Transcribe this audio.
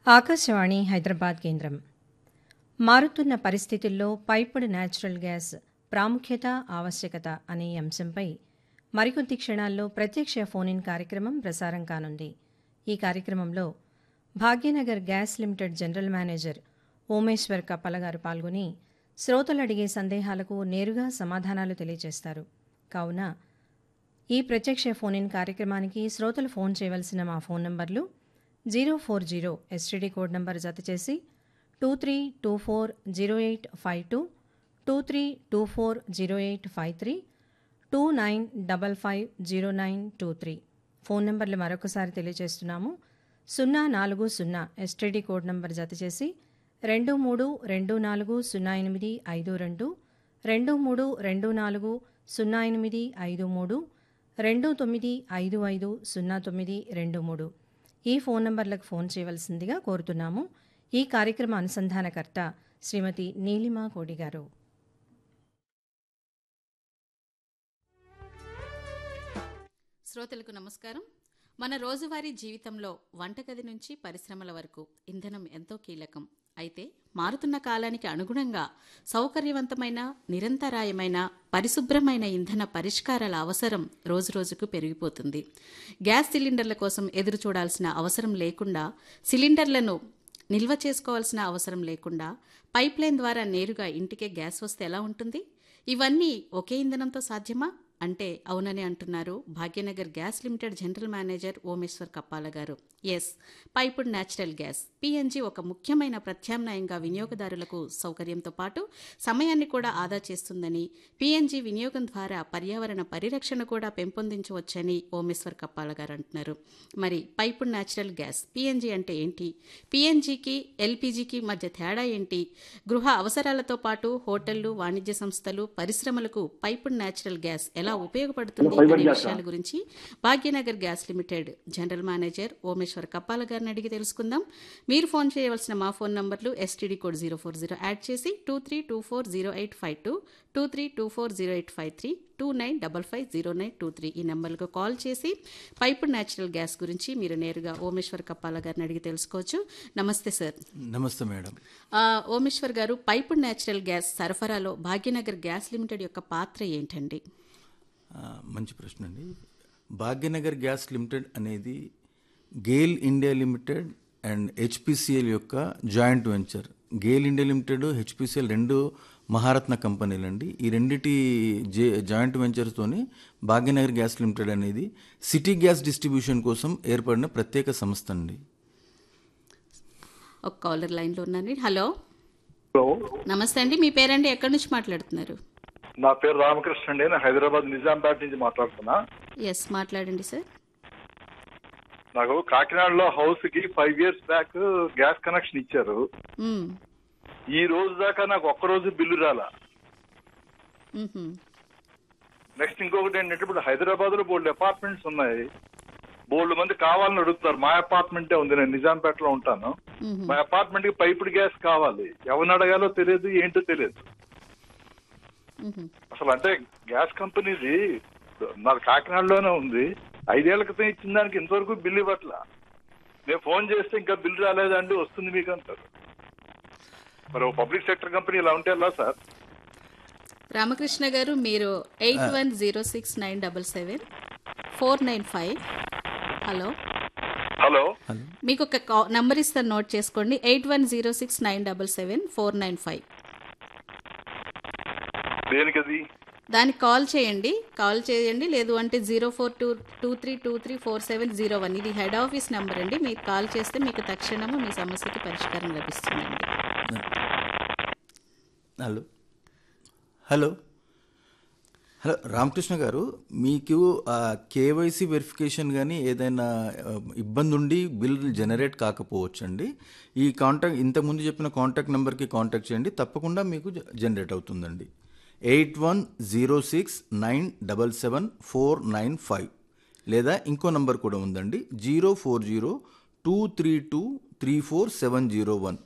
ఆకాశవాణి హైదరాబాద్ కేంద్రం మారుతున్న పరిస్థితుల్లో పైపుడ్ న్యాచురల్ గ్యాస్ ప్రాముఖ్యత ఆవశ్యకత అనే అంశంపై మరికొద్ది క్షణాల్లో ప్రత్యక్ష ఫోన్ ఇన్ కార్యక్రమం ప్రసారం కానుంది ఈ కార్యక్రమంలో Bhagyanagar gas limited general manager Omeshwar Kappala garu పాల్గొని శ్రోతలు అడిగే సందేహాలకు నేరుగా సమాధానాలు తెలియజేస్తారు కావున ఈ ప్రత్యక్ష ఫోన్ ఇన్ కార్యక్రమానికి శ్రోతలు ఫోన్ చేయవలసిన మా ఫోన్ నంబర్లు zero four zero STD code number జతచేసి two three two four zero eight five two two three two four zero eight five three two nine double five zero nine two three phone నంబర్లు మరొకసారి తెలియజేస్తున్నాము సున్నా నాలుగు సున్నా STD code number జతచేసి రెండు మూడు రెండు నాలుగు సున్నా ఎనిమిది ఐదు రెండు రెండు మూడు రెండు నాలుగు సున్నా ఎనిమిది ఐదు మూడు రెండు తొమ్మిది ఐదు ఐదు సున్నా తొమ్మిది రెండు మూడు ఈ ఫోన్ నంబర్లకు ఫోన్ చేయవలసిందిగా కోరుతున్నాము ఈ కార్యక్రమ అనుసంధానకర్త శ్రీమతి నీలిమా కోడి గారు శ్రోతలకు నమస్కారం మన రోజువారీ జీవితంలో వంటగది నుంచి పరిశ్రమల వరకు ఇంధనం ఎంతో కీలకం అయితే మారుతున్న కాలానికి అనుగుణంగా సౌకర్యవంతమైన నిరంతరాయమైన పరిశుభ్రమైన ఇంధన పరిష్కారాల అవసరం రోజురోజుకు పెరిగిపోతుంది గ్యాస్ సిలిండర్ల కోసం ఎదురు చూడాల్సిన అవసరం లేకుండా సిలిండర్లను నిల్వ చేసుకోవాల్సిన అవసరం లేకుండా పైప్ లైన్ ద్వారా నేరుగా ఇంటికే గ్యాస్ వస్తే ఎలా ఉంటుంది ఇవన్నీ ఒకే ఇంధనంతో సాధ్యమా అంటే అవునని అంటున్నారు Bhagyanagar gas limited general manager Omeshwar Kappala garu yes piped natural gas PNG ఒక ముఖ్యమైన ప్రత్యామ్నాయంగా వినియోగదారులకు సౌకర్యంతో పాటు సమయాన్ని కూడా ఆదా చేస్తుందని పిఎన్జి వినియోగం ద్వారా పర్యావరణ పరిరక్షణ కూడా పెంపొందించవచ్చని ఓమేశ్వర్ కప్పాల గారు అంటున్నారు మరి పైపుడ్ న్యాచురల్ గ్యాస్ పిఎన్జి అంటే ఏంటి పిఎన్జికి ఎల్పిజికి మధ్య తేడా ఏంటి గృహ అవసరాలతో పాటు హోటళ్లు వాణిజ్య సంస్థలు పరిశ్రమలకు పైపుడ్ న్యాచురల్ గ్యాస్ ఎలా ఉపయోగపడుతుంది అనే విషయాల గురించి Bhagyanagar gas limited general manager Omeshwar Kappala గారిని అడిగి తెలుసుకుందాం మీరు ఫోన్ చేయవలసిన మా ఫోన్ నంబర్లు STD code zero four zero add చేసి two three two four zero eight five two two three two four zero eight five three two nine double five zero nine two three ఈ నెంబర్లకు call చేసి piped natural gas గురించి మీరు నేరుగా ఓమేశ్వర్ కప్పాల గారిని అడిగి తెలుసుకోవచ్చు నమస్తే సార్ నమస్తే మేడం ఆ, ఓమేశ్వర్ గారు పైపుడ్ న్యాచురల్ గ్యాస్ సరఫరాలో భాగ్యనగర్ గ్యాస్ లిమిటెడ్ యొక్క పాత్ర ఏంటండి ఆ, మంచి ప్రశ్న అండి భాగ్యనగర్ గ్యాస్ లిమిటెడ్ అనేది GAIL India limited and HPCL యొక్క joint venture GAIL India limited HPCL రెండు మహారత్న కంపెనీలు అండి ఈ రెండిటి జే జాయింట్ వెంచర్తోని భాగ్యనగర్ గ్యాస్ లిమిటెడ్ అనేది సిటీ గ్యాస్ డిస్ట్రిబ్యూషన్ కోసం ఏర్పడిన ప్రత్యేక సంస్థ అండి ఒక కాలర్ లైన్లో ఉన్నాను హలో హలో నమస్తే అండి మీ పేరండి ఎక్కడి నుంచి మాట్లాడుతున్నారు నా పేరు రామకృష్ణ అండి నేను హైదరాబాద్ నిజాంపేట నుంచి మాట్లాడుతున్నా ఎస్ మాట్లాడండి సార్ నాకు కాకినాడలో హౌస్ కి five years back gas connection ఇచ్చారు మ్మ్. ఈ రోజు దాకా నాకు ఒక్క రోజు బిల్లు రాలా మ్మ్హ్మ్. నెక్స్ట్ ఇంకొకటి ఏంటంటే ఇప్పుడు హైదరాబాద్ లో బోల్డ్ అపార్ట్మెంట్స్ ఉన్నాయి బోల్డ్ మంది కావాలని అడుగుతారు మా అపార్ట్మెంటే ఉంది నేను నిజాంపేటలో ఉంటాను మ్మ్హ్మ్. మా అపార్ట్మెంట్ కి పైపుడ్ గ్యాస్ కావాలి ఎవరిని అడగాలో తెలియదు ఏంటో తెలియదు మ్మ్హ్మ్. అసలు అంటే గ్యాస్ కంపెనీది నాకు కాకినాడలోనే ఉంది ఐదేళ్ల క్రితం ఇచ్చిన దానికి ఇంతవరకు బిల్లు ఇవ్వట్లా నేను ఫోన్ చేస్తే ఇంకా బిల్లు రాలేదండి వస్తుంది మీకు అంటారు మరి ఓ పబ్లిక్ సెక్టర్ కంపెనీ ఇలా ఉంటే ఎలా సార్ రామకృష్ణ గారు మీరు eight one zero six nine double seven four nine five hello hello మీకు ఒక కా- నంబర్ ఇస్తాను నోట్ చేసుకోండి eight one zero six nine double seven four nine five దేనికి అది దానికి కాల్ చేయండి కాల్ చేయండి లేదు అంటే zero four two two three two three four seven zero one ఇది హెడ్ ఆఫీస్ నెంబర్ అండి మీరు కాల్ చేస్తే మీకు తక్షణము మీ సమస్యకి పరిష్కారం లభిస్తుందండి hello hello hello Ramakrishna garu మీకు కేవైసీ వెరిఫికేషన్ కానీ ఏదైనా ఆ, ఇబ్బంది ఉండి బిల్ జనరేట్ కాకపోవచ్చండి ఈ కాంటాక్ట్ ఇంతకుముందు చెప్పిన కాంటాక్ట్ నెంబర్కి కాంటాక్ట్ చేయండి తప్పకుండా మీకు జ- జనరేట్ అవుతుందండి eight one zero six nine double seven four nine five లేదా ఇంకో నంబర్ కూడా ఉందండి zero four zero two three two three four seven zero one